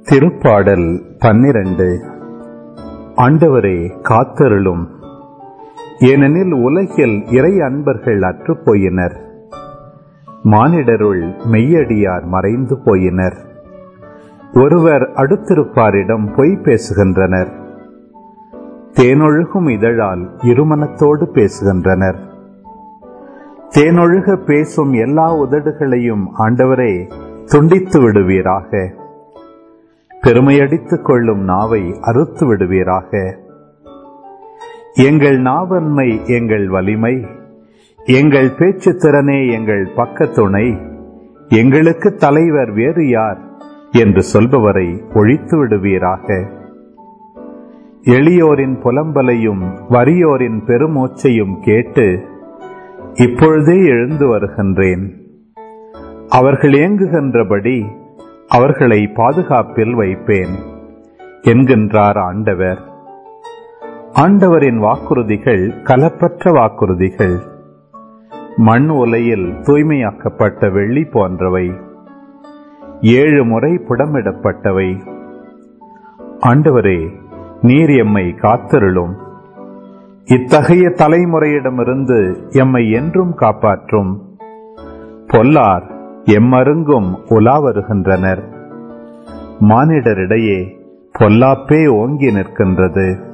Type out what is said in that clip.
திருப்பாடல் பன்னிரண்டு ஆண்டவரே காத்தருளும் ஏனெனில் உலகில் இறை அன்பர்கள் அற்றுப் போயினர் மானிடருள் மெய்யடியார் மறைந்து போயினர் ஒருவர் அடுத்திருப்பாரிடம் பொய் பேசுகின்றனர் தேனொழுகும் இதழால் இருமனத்தோடு பேசுகின்றனர் தேனொழுக பேசும் எல்லா உதடுகளையும் ஆண்டவரே துண்டித்து விடுவீராக பெருமையடித்துக் கொள்ளும் நாவை அறுத்து விடுவீராக எங்கள் நாவன்மை எங்கள் வலிமை எங்கள் பேச்சு திறனே எங்கள் பக்கத்துணை எங்களுக்கு தலைவர் வேறு யார் என்று சொல்பவரை ஒழித்து விடுவீராக எளியோரின் புலம்பலையும் வறியோரின் பெருமூச்சையும் கேட்டு இப்பொழுதே எழுந்து வருகின்றேன் அவர்கள் ஏங்குகின்றபடி அவர்களை பாதுகாப்பில் வைப்பேன் என்கின்றார் ஆண்டவர் ஆண்டவரின் வாக்குறுதிகள் கலப்பற்ற வாக்குறுதிகள் மண் உலையில் தூய்மையாக்கப்பட்ட வெள்ளி போன்றவை ஏழு முறை புடமிடப்பட்டவை ஆண்டவரே நீர் எம்மை காத்தருளும் இத்தகைய தலைமுறையிடமிருந்து எம்மை என்றும் காப்பாற்றும் பொல்லார் எம்மருங்கும் உலா வருகின்றனர் மானிடரிடையே பொல்லாப்பே ஓங்கி நிற்கின்றது